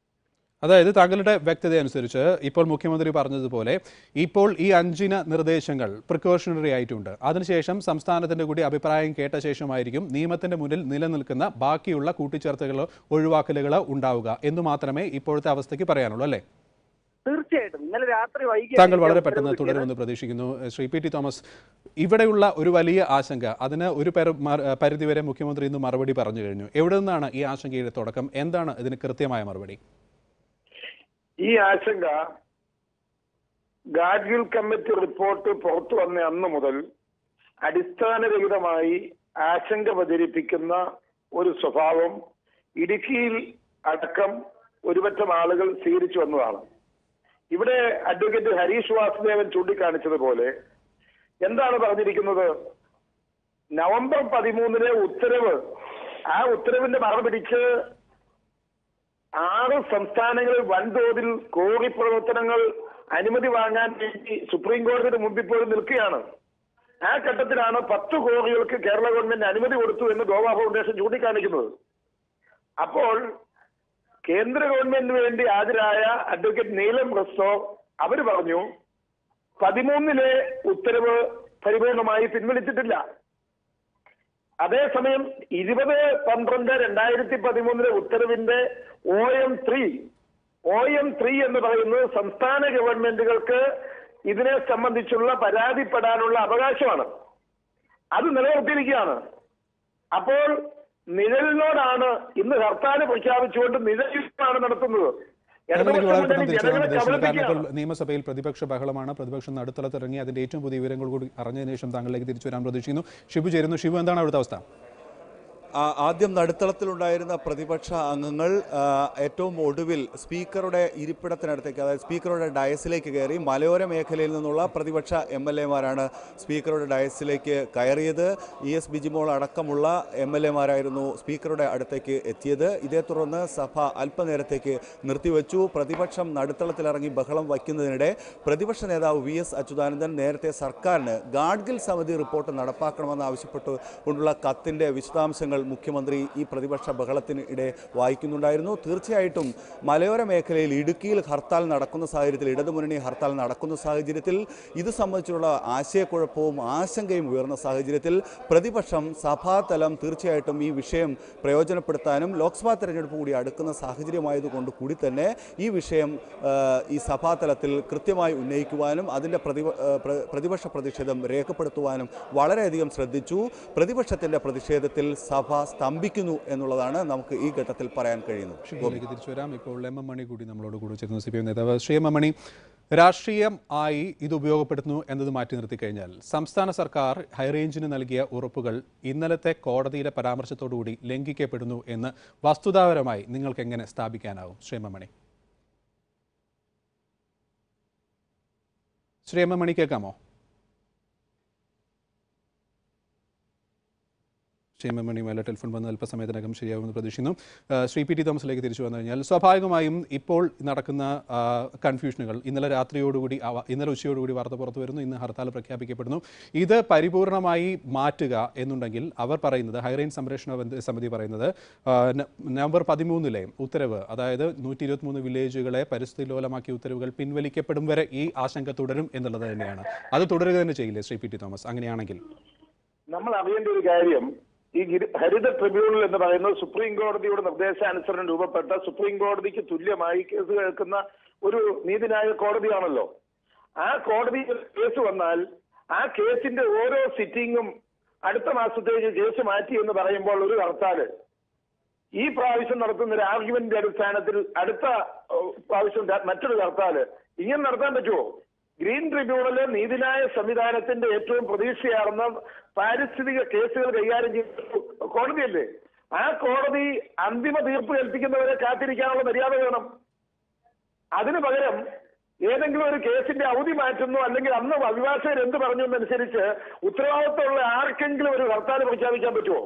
അതായത് താങ്കളുടെ വ്യക്തത അനുസരിച്ച് ഇപ്പോൾ മുഖ്യമന്ത്രി പറഞ്ഞതുപോലെ ഇപ്പോൾ ഈ അഞ്ചിന നിർദ്ദേശങ്ങൾ പ്രിക്കോഷണറി ആയിട്ടുണ്ട് അതിനുശേഷം സംസ്ഥാനത്തിന്റെ കൂടി അഭിപ്രായം കേട്ട ശേഷമായിരിക്കും നിയമത്തിന്റെ മുന്നിൽ നിലനിൽക്കുന്ന ബാക്കിയുള്ള കൂട്ടിച്ചേർത്തകളോ ഒഴിവാക്കലുകളോ ഉണ്ടാവുക എന്ന് മാത്രമേ ഇപ്പോഴത്തെ അവസ്ഥയ്ക്ക് പറയാനുള്ളൂ അല്ലേ തീർച്ചയായിട്ടും ഇന്നലെ രാത്രി വൈകി താങ്കൾ വളരെ പെട്ടെന്ന് തുടരുമെന്ന് പ്രതീക്ഷിക്കുന്നു ശ്രീ പി ടി തോമസ് ഇവിടെയുള്ള ഒരു വലിയ ആശങ്ക അതിന് ഒരു പര- മ- പരിധിവരെ മുഖ്യമന്ത്രി ഇന്ന് മറുപടി പറഞ്ഞു കഴിഞ്ഞു എവിടെ നിന്നാണ് ഈ ആശങ്കയുടെ തുടക്കം എന്താണ് ഇതിന് കൃത്യമായ മറുപടി ഈ ആശങ്ക ഗാഡ്ഗിൽ കമ്മിറ്റി റിപ്പോർട്ട് പുറത്തു വന്ന അന്ന് മുതൽ അടിസ്ഥാനരഹിതമായി ആശങ്ക പ്രചരിപ്പിക്കുന്ന ഒരു സ്വഭാവം ഇടുക്കിയിൽ അടക്കം ഒരുപറ്റം ആളുകൾ സ്വീകരിച്ചു വന്നതാണ് ഇവിടെ അഡ്വക്കേറ്റ് ഹരീഷ് വാസുദേവൻ ചൂണ്ടിക്കാണിച്ചതുപോലെ എന്താണ് പറഞ്ഞിരിക്കുന്നത് നവംബർ പതിമൂന്നിലെ ഉത്തരവ് ആ ഉത്തരവിന്റെ മറ പിടിച്ച് ആറ് സംസ്ഥാനങ്ങളിൽ വൻതോതിൽ കോറി പ്രവർത്തനങ്ങൾ അനുമതി വാങ്ങാൻ വേണ്ടി സുപ്രീം കോടതിയുടെ മുമ്പിൽ പോയി നിൽക്കുകയാണ് ആ ഘട്ടത്തിലാണ് പത്ത് കോറികൾക്ക് കേരള ഗവൺമെന്റ് അനുമതി കൊടുത്തു എന്ന് ഗോവ ഫൗണ്ടേഷൻ ചൂണ്ടിക്കാണിക്കുന്നത് അപ്പോൾ കേന്ദ്ര ഗവൺമെന്റിന് വേണ്ടി ഹാജരായ അഡ്വക്കേറ്റ് നീലം ക്രിസ്റ്റോ അവർ പറഞ്ഞു പതിമൂന്നിലെ ഉത്തരവ് പരിപൂർണമായി പിൻവലിച്ചിട്ടില്ല അതേസമയം ഇരുപത് പന്ത്രണ്ട് രണ്ടായിരത്തി പതിമൂന്നിലെ ഉത്തരവിന്റെ O M three O M three എന്ന് പറയുന്നത് സംസ്ഥാന ഗവൺമെന്റുകൾക്ക് ഇതിനെ സംബന്ധിച്ചുള്ള പരാതിപ്പെടാനുള്ള അവകാശമാണ് അത് നിലനിർത്തിയിരിക്കുകയാണ് അപ്പോൾ നിഴലിനോടാണ് ഇന്ന് ഹർത്താൽ പ്രഖ്യാപിച്ചുകൊണ്ട് നിഴലിലാണ് നടത്തുന്നത് ഞങ്ങളിലേക്ക് വളരെ പെട്ടെന്ന് തിരിച്ചു വരാൻ ജനങ്ങളെ ഉദ്ദേശിക്കുന്നു കാരണം ഇപ്പോൾ കബളിപ്പിക്കുകയാണ്. നിയമസഭയിൽ പ്രതിപക്ഷ ബഹളമാണ് പ്രതിപക്ഷം നടുത്തളത്തിറങ്ങി അതിന്റെ ഏറ്റവും പുതിയ വിവരങ്ങൾ കൂടി അറിഞ്ഞതിന് ശേഷം താങ്കളിലേക്ക് തിരിച്ചു വരാൻ പ്രതീക്ഷിക്കുന്നു ഷിബു ചേരുന്നു ഷിബു എന്താണ് അവിടുത്തെ അവസ്ഥ ആ, ആദ്യം നടുത്തളത്തിലുണ്ടായിരുന്ന പ്രതിപക്ഷ അംഗങ്ങൾ ആ, ഏറ്റവും ഒടുവിൽ സ്പീക്കറുടെ ഇരിപ്പിടത്തിനടുത്തേക്ക് അതായത് സ്പീക്കറുടെ ഡയസിലേക്ക് കയറി മലയോര മേഖലയിൽ നിന്നുള്ള പ്രതിപക്ഷ എം എൽ എമാരാണ് സ്പീക്കറുടെ ഡയസിലേക്ക് കയറിയത് ഇ എസ് ബിജിമോൾ അടക്കമുള്ള എം എൽ എമാരായിരുന്നു സ്പീക്കറുടെ അടുത്തേക്ക് എത്തിയത് ഇതേ തുടർന്ന് സഭ അല്പനേരത്തേക്ക് നിർത്തിവെച്ചു പ്രതിപക്ഷം നടുത്തളത്തിലിറങ്ങി ബഹളം വയ്ക്കുന്നതിനിടെ പ്രതിപക്ഷ നേതാവ് വി എസ് അച്യുതാനന്ദൻ നേരത്തെ സർക്കാരിന് ഗാഡ്ഗിൽ സമിതി റിപ്പോർട്ട് നടപ്പാക്കണമെന്ന് ആവശ്യപ്പെട്ടു കൊണ്ടുള്ള കത്തിന്റെ വിശദാംശങ്ങൾ മുഖ്യമന്ത്രി ഈ പ്രതിപക്ഷ ബഹളത്തിന് ഇടെ വായിക്കുന്നുണ്ടായിരുന്നു തീർച്ചയായിട്ടും മലയോര മേഖലയിൽ ഇടുക്കിയിൽ ഹർത്താൽ നടക്കുന്ന സാഹചര്യത്തിൽ ഇടതുമുന്നണി ഹർത്താൽ നടക്കുന്ന സാഹചര്യത്തിൽ ഇത് സംബന്ധിച്ചുള്ള ആശയക്കുഴപ്പവും ആശങ്കയും ഉയർന്ന സാഹചര്യത്തിൽ പ്രതിപക്ഷം സഭാതലം തീർച്ചയായിട്ടും ഈ വിഷയം പ്രയോജനപ്പെടുത്താനും ലോക്സഭാ തെരഞ്ഞെടുപ്പ് കൂടി അടുക്കുന്ന സാഹചര്യമായതുകൊണ്ട് കൂടി തന്നെ ഈ വിഷയം ആ, ഈ സഭാതലത്തിൽ കൃത്യമായി ഉന്നയിക്കുവാനും അതിൻ്റെ പ്രതിപ ആ, പ്ര- പ്രതിപക്ഷ പ്രതിഷേധം രേഖപ്പെടുത്തുവാനും വളരെയധികം ശ്രദ്ധിച്ചു പ്രതിപക്ഷത്തിൻ്റെ പ്രതിഷേധത്തിൽ സഭ സ്തംഭിക്കുന്നു എന്നുള്ളതാണ് നമുക്ക് ഈ ഘട്ടത്തിൽ പറയാൻ കഴിയുന്നത് ഷിബുവിലേക്ക് തിരിച്ചു വരാം ഇപ്പോൾ എം എം മണി കൂടി നമ്മളോട് കൂടി ചേരുന്നു സി പി എം നേതാവ് ശ്രീ എം എം മണി രാഷ്ട്രീയം ആയി ഇത് ഉപയോഗപ്പെടുത്തുന്നു എന്നത് മാറ്റി നിർത്തി കഴിഞ്ഞാൽ സംസ്ഥാന സർക്കാർ ഹൈറേഞ്ചിന് നൽകിയ ഉറപ്പുകൾ ഇന്നലത്തെ കോടതിയിലെ പരാമർശത്തോടുകൂടി ലംഘിക്കപ്പെടുന്നു എന്ന് വസ്തുതാപരമായി നിങ്ങൾക്ക് എങ്ങനെ സ്ഥാപിക്കാനാവും Shri M M Mani Shri M M Mani കേൾക്കാമോ ക്ഷേമമണിയുമായുള്ള ടെലിഫോൺ വന്ന് അല്പസമയത്തിനകം ശരിയാവുമെന്ന് പ്രതീക്ഷിക്കുന്നു ആ, ശ്രീ പി ടി തോമസിലേക്ക് തിരിച്ചു വന്നു കഴിഞ്ഞാൽ സ്വാഭാവികമായും ഇപ്പോൾ നടക്കുന്ന ആ, കൺഫ്യൂഷനുകൾ ഇന്നലെ രാത്രിയോടുകൂടി അവ- ഇന്നലെ ഉച്ചയോടുകൂടി വാർത്ത പുറത്തു വരുന്നു ഇന്ന് ഹർത്താൽ പ്രഖ്യാപിക്കപ്പെടുന്നു ഇത് പരിപൂർണമായി മാറ്റുക എന്നുണ്ടെങ്കിൽ അവർ പറയുന്നത് ഹൈറേഞ്ച് സംരക്ഷണ ബന്ധ- സമിതി പറയുന്നത് ആ, ന- നവംബർ പതിമൂന്നിലെ ഉത്തരവ് അതായത് നൂറ്റി ഇരുപത്തിമൂന്ന് വില്ലേജുകളെ പരിസ്ഥിതി ലോലമാക്കിയ ഉത്തരവുകൾ പിൻവലിക്കപ്പെടും വരെ ഈ ആശങ്ക തുടരും എന്നുള്ളത് തന്നെയാണ് അത് തുടരുക തന്നെ ചെയ്യില്ലേ ശ്രീ പി ടി തോമസ് അങ്ങനെയാണെങ്കിൽ നമ്മൾ അറിയേണ്ട ഒരു കാര്യം ഈ ഗിരി- ഹരിത ട്രിബ്യൂണൽ എന്ന് പറയുന്നത് സുപ്രീം കോടതിയുടെ നിർദ്ദേശാനുസരണം രൂപപ്പെട്ട സുപ്രീം കോടതിക്ക് തുല്യമായി കേസ് കേൾക്കുന്ന ഒരു നീതിന്യായ കോടതിയാണല്ലോ ആ കോടതി കേസ് വന്നാൽ ആ കേസിന്റെ ഓരോ സിറ്റിങ്ങും അടുത്ത മാസത്തേക്ക് കേസ് മാറ്റി എന്ന് പറയുമ്പോൾ ഒരു ഹർത്താല് ഈ പ്രാവശ്യം നടത്തുന്ന ഒരു ആർഗ്യുമെന്റിന്റെ അടിസ്ഥാനത്തിൽ അടുത്ത ഏഹ്, പ്രാവശ്യം ര- മറ്റൊരു ഹർത്താല് ഇങ്ങനെ നടത്താൻ പറ്റുമോ ഗ്രീൻ ട്രിബ്യൂണല് നീതിന്യായ സംവിധാനത്തിന്റെ ഏറ്റവും പ്രതീക്ഷയാർന്ന പാരിസ്ഥിതിക കേസുകൾ കൈകാര്യം ചെയ്യുന്ന കോടതിയല്ലേ ആ കോടതി അന്തിമ തീർപ്പ് കൽപ്പിക്കുന്നവരെ കാത്തിരിക്കാനുള്ള മര്യാദ വേണം അതിനു പകരം ഏതെങ്കിലും ഒരു കേസിന്റെ അവധി മാറ്റുന്നു അല്ലെങ്കിൽ അന്ന് അഭിഭാഷകർ എന്ത് പറഞ്ഞു എന്നനുസരിച്ച് ഉത്തരവാദിത്തമുള്ള ആർക്കെങ്കിലും ഒരു ഹർത്താൽ പ്രഖ്യാപിക്കാൻ പറ്റുമോ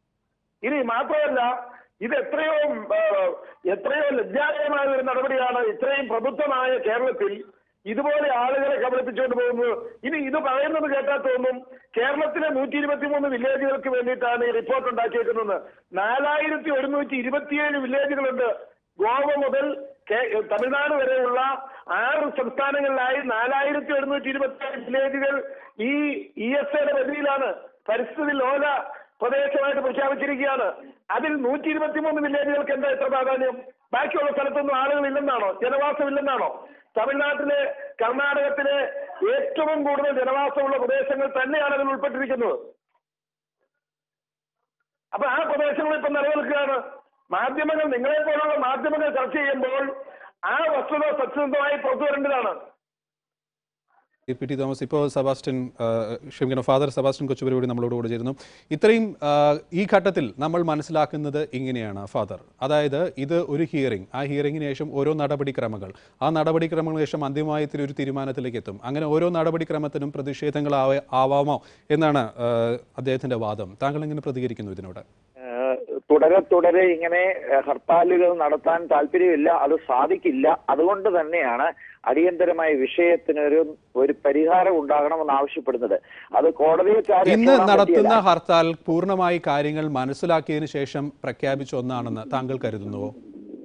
ഇനി മാത്രമല്ല ഇത് എത്രയോ ആ, എത്രയോ ലജ്ജാകരമായ ഒരു നടപടിയാണ് ഇത്രയും പ്രബുദ്ധമായ കേരളത്തിൽ ഇതുപോലെ ആളുകളെ കബളിപ്പിച്ചുകൊണ്ട് പോകുന്നത് ഇനി ഇത് പറയുന്നത് കേട്ടാൽ തോന്നും കേരളത്തിലെ നൂറ്റി ഇരുപത്തിമൂന്ന് വില്ലേജുകൾക്ക് വേണ്ടിയിട്ടാണ് ഈ റിപ്പോർട്ട് ഉണ്ടാക്കിയേക്കുന്നത് നാലായിരത്തി ഒരുന്നൂറ്റി ഇരുപത്തിയേഴ് വില്ലേജുകളുണ്ട് ഗോവ മുതൽ കേ- തമിഴ്നാട് വരെയുള്ള ആറ് സംസ്ഥാനങ്ങളിലായി നാലായിരത്തി ഒരുന്നൂറ്റി ഇരുപത്തിയേഴ് വില്ലേജുകൾ ഈ ഇ എസ് എയുടെ പരിധിയിലാണ് പരിസ്ഥിതി ലോല പ്രദേശമായിട്ട് പ്രഖ്യാപിച്ചിരിക്കുകയാണ് അതിൽ നൂറ്റി ഇരുപത്തിമൂന്ന് വില്ലേജുകൾക്ക് എന്താ ഇത്ര പ്രാധാന്യം ബാക്കിയുള്ള സ്ഥലത്തൊന്നും ആളുകൾ ഇല്ലെന്നാണോ ജനവാസം ഇല്ലെന്നാണോ തമിഴ്നാട്ടിലെ കർണാടകത്തിലെ ഏറ്റവും കൂടുതൽ ജനവാസമുള്ള പ്രദേശങ്ങൾ തന്നെയാണ് അതിൽ ഉൾപ്പെട്ടിരിക്കുന്നത് അപ്പൊ ആ പ്രദേശങ്ങൾ ഇപ്പൊ നിലനിൽക്കുകയാണ് മാധ്യമങ്ങൾ നിങ്ങളെ പോലുള്ള മാധ്യമങ്ങൾ ചർച്ച ചെയ്യുമ്പോൾ ആ വസ്തുത സത്യസന്ധമായി പുറത്തു വരേണ്ടതാണ് പി ടി തോമസ് ഇപ്പോൾ സെബാസ്റ്റ്യൻ ആ, ക്ഷമിക്കണം ഫാദർ സെബാസ്റ്റ്യൻ കൊച്ചുപുരി കൂടി നമ്മളോട് കൂടെ ചേരുന്നു ഇത്രയും ആ, ഈ ഘട്ടത്തിൽ നമ്മൾ മനസ്സിലാക്കുന്നത് ഇങ്ങനെയാണ് ഫാദർ അതായത് ഇത് ഒരു ഹിയറിംഗ് ആ ഹിയറിംഗിന് ശേഷം ഓരോ നടപടിക്രമങ്ങൾ ആ നടപടിക്രമങ്ങൾക്ക് ശേഷം അന്തിമമായ ഒരു തീരുമാനത്തിലേക്ക് എത്തും അങ്ങനെ ഓരോ നടപടിക്രമത്തിനും പ്രതിഷേധങ്ങൾ ആവ- ആവാമോ എന്നാണ് ആ, അദ്ദേഹത്തിന്റെ വാദം താങ്കൾ എങ്ങനെ പ്രതികരിക്കുന്നു ഇതിനോട് ഏഹ് തുടരെ തുടരെ ഇങ്ങനെ ഏഹ് ഹർത്താലുകൾ നടത്താൻ താല്പര്യമില്ല അത് സാധിക്കില്ല അതുകൊണ്ട് തന്നെയാണ് അടിയന്തരമായ വിഷയത്തിനൊരു ഒരു പരിഹാരം ഉണ്ടാകണമെന്ന് ആവശ്യപ്പെടുന്നത് അത് കോടതിയിൽ കാര്യം ഇന്ന് എത്തിക്കാൻ നടത്തുന്ന പറ്റിയല്ല. ഹർത്താൽ പൂർണ്ണമായി കാര്യങ്ങൾ മനസ്സിലാക്കിയതിനു ശേഷം പ്രഖ്യാപിച്ച ഒന്നാണെന്ന് താങ്കൾ കരുതുന്നുവോ പൂർണ്ണ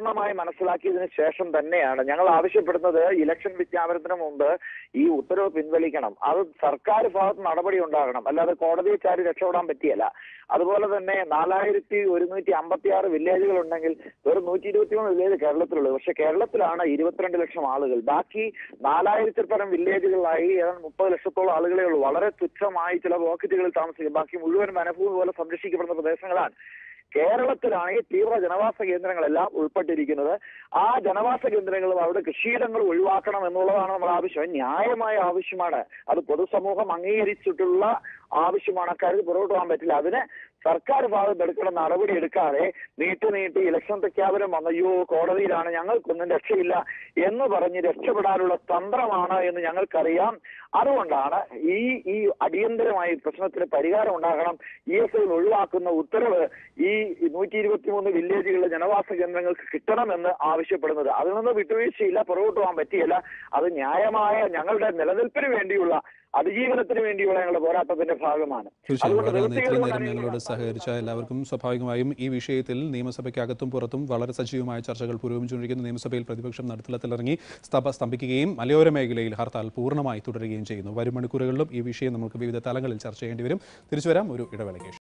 പൂർണ്ണമായി മനസ്സിലാക്കിയതിനു ശേഷം തന്നെയാണ് ഞങ്ങൾ ആവശ്യപ്പെടുന്നത് ഇലക്ഷൻ വിജ്ഞാപനത്തിന് മുമ്പ് ഈ ഉത്തരവ് പിൻവലിക്കണം അത് സർക്കാർ ഭാഗത്ത് നടപടി ഉണ്ടാകണം അല്ലാതെ കോടതിയെ ചാരി രക്ഷപ്പെടാൻ പറ്റിയല്ല അതുപോലെ തന്നെ നാലായിരത്തി ഒരുന്നൂറ്റി അമ്പത്തി ആറ് വില്ലേജുകൾ ഉണ്ടെങ്കിൽ വെറും നൂറ്റി ഇരുപത്തി മൂന്ന് വില്ലേജ് കേരളത്തിലുള്ളത് പക്ഷെ കേരളത്തിലാണ് ഇരുപത്തിരണ്ട് ലക്ഷം ആളുകൾ ബാക്കി നാലായിരത്തിൽ പരം വില്ലേജുകളിലായി ഏതാണ്ട് മുപ്പത് ലക്ഷത്തോളം ആളുകളേ ഉള്ളൂ വളരെ തുച്ഛമായി ചില പോക്കറ്റുകളിൽ താമസിക്കും ബാക്കി മുഴുവൻ വനഭൂമി പോലെ സംരക്ഷിക്കപ്പെടുന്ന പ്രദേശങ്ങളാണ് കേരളത്തിലാണ് ഈ തീവ്ര ജനവാസ കേന്ദ്രങ്ങളെല്ലാം ഉൾപ്പെട്ടിരിക്കുന്നത് ആ ജനവാസ കേന്ദ്രങ്ങളും അവിടെ കൃഷിയിടങ്ങൾ ഒഴിവാക്കണം എന്നുള്ളതാണ് നമ്മുടെ ആവശ്യം ന്യായമായ ആവശ്യമാണ് അത് പൊതുസമൂഹം അംഗീകരിച്ചിട്ടുള്ള ആവശ്യമാണ് അക്കാര്യത്തിൽ പുറകോട്ട് പോകാൻ പറ്റില്ല അതിന് സർക്കാർ ഭാഗത്ത് എടുക്കുന്ന നടപടി എടുക്കാതെ നീട്ടി നീട്ടി ഇലക്ഷൻ പ്രഖ്യാപനം വന്ന അയ്യോ കോടതിയിലാണ് ഞങ്ങൾക്കൊന്നും രക്ഷയില്ല എന്ന് പറഞ്ഞ് രക്ഷപ്പെടാനുള്ള തന്ത്രമാണ് എന്ന് ഞങ്ങൾക്കറിയാം അതുകൊണ്ടാണ് ഈ ഈ അടിയന്തരമായി പ്രശ്നത്തിന് പരിഹാരം ഉണ്ടാകണം ഇ എസ് ഐ ഒഴിവാക്കുന്ന ഉത്തരവ് ഈ നൂറ്റി ഇരുപത്തി മൂന്ന് വില്ലേജുകളിലെ ജനവാസ കേന്ദ്രങ്ങൾക്ക് കിട്ടണമെന്ന് ആവശ്യപ്പെടുന്നത് അതിൽ നിന്ന് വിട്ടുവീഴ്ചയില്ല പുറകോട്ട് പോകാൻ പറ്റിയല്ല അത് ന്യായമായ ഞങ്ങളുടെ നിലനിൽപ്പിന് വേണ്ടിയുള്ള അതിജീവനത്തിന് വേണ്ടിയുള്ള ഞങ്ങളുടെ പോരാട്ടത്തിന്റെ ഭാഗമാണ് തീർച്ചയായും അതുകൊണ്ട് വളരെ നന്ദി ഇത്രയും നേരം നിവൃത്തികേടുകൊണ്ടാണ് ഞങ്ങളോട് സഹകരിച്ച എല്ലാവർക്കും സ്വാഭാവികമായും ഈ വിഷയത്തിൽ നിയമസഭയ്ക്കകത്തും പുറത്തും വളരെ സജീവമായ ചർച്ചകൾ പുരോഗമിച്ചുകൊണ്ടിരിക്കുന്ന നിയമസഭയിൽ പ്രതിപക്ഷം നടുത്തളത്തിലിറങ്ങി സ്തഭ സ്തംഭിക്കുകയും മലയോര മേഖലയിൽ ഹർത്താൽ പൂർണ്ണമായി തുടരുകയും ചെയ്യുന്നു വരും മണിക്കൂറുകളിലും ഈ വിഷയം നമുക്ക് വിവിധ തലങ്ങളിൽ ചർച്ച ചെയ്യേണ്ടി വരും തിരിച്ചു വരാം ഒരു ഇടവേളയ്ക്ക് ശേഷം.